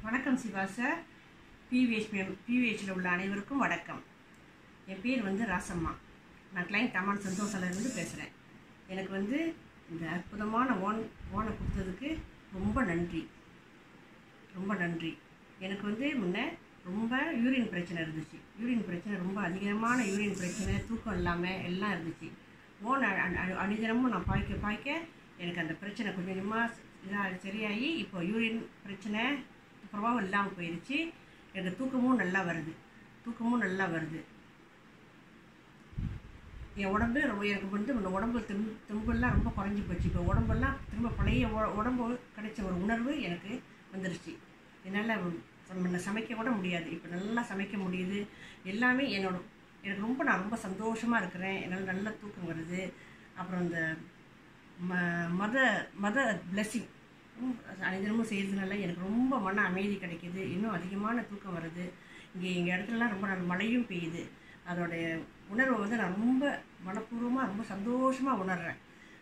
வணக்கம் Siva sir BVH பிவிஹெச்சில் உள்ள அனைவருக்கும் வணக்கம் என் பேர் வந்து ராசம்மா நான் கிளைண்ட் தமான் சந்தோஷலேருந்து பேசுகிறேன் எனக்கு வந்து இந்த அற்புதமான ஓன் ஓனை கொடுத்ததுக்கு ரொம்ப நன்றி ரொம்ப நன்றி எனக்கு வந்து முன்ன ரொம்ப யூரின் பிரச்சனை இருந்துச்சு யூரின் பிரச்சனை ரொம்ப அதிகமான யூரின் பிரச்சனை தூக்கம் இல்லாமல் எல்லாம் இருந்துச்சு ஓன் அ- அ- அ- அனுதினமும் நான் பாய்க்க பாய்க்க எனக்கு அந்த பிரச்சனை கொஞ்சம் கொஞ்சமாக இதாக சரியாகி இப்போ யூரின் பிரச்சனை பிரபாவம் இல்லாமல் போயிடுச்சு எனக்கு தூக்கமும் நல்லா வருது தூக்கமும் நல்லா வருது என் உடம்பு ரொம்ப எனக்கு வந்து இந்த உடம்பு தெம்பு தெம்பெல்லாம் ரொம்ப குறைஞ்சி போச்சு இப்போ உடம்பெல்லாம் திரும்ப பழைய உ- உடம்பு கிடைச்ச ஒரு உணர்வு எனக்கு வந்துருச்சு என்னால் சமைக்க கூட முடியாது இப்போ நல்லா சமைக்க முடியுது எல்லாமே என்னோட எனக்கு ரொம்ப நான் ரொம்ப சந்தோஷமாக இருக்கிறேன் என்னால் நல்ல தூக்கம் வருது அப்புறம் இந்த ம மத மத பிளெஸ்ஸிங் அனைதினமும் செய்கிறதுனால எனக்கு ரொம்ப மன அமைதி கிடைக்குது இன்னும் அதிகமான தூக்கம் வருது இங்கே எங்கள் இடத்துலலாம் ரொம்ப நல்ல மழையும் பெய்யுது அதோடைய உணர்வை வந்து நான் ரொம்ப மனப்பூர்வமாக ரொம்ப சந்தோஷமாக உணர்றேன்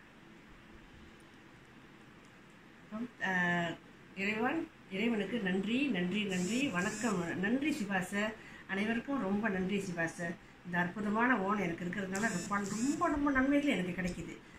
அப்புறம், ஆஹ், இறைவன் இறைவனுக்கு நன்றி நன்றி நன்றி வணக்கம் நன்றி சிவா சார் அனைவருக்கும் ரொம்ப நன்றி சிவா சார் இந்த அற்புதமான ஓன் எனக்கு இருக்கிறதுனால ரொம்ப ரொம்ப ரொம்ப நன்மைகள் எனக்கு கிடைக்குது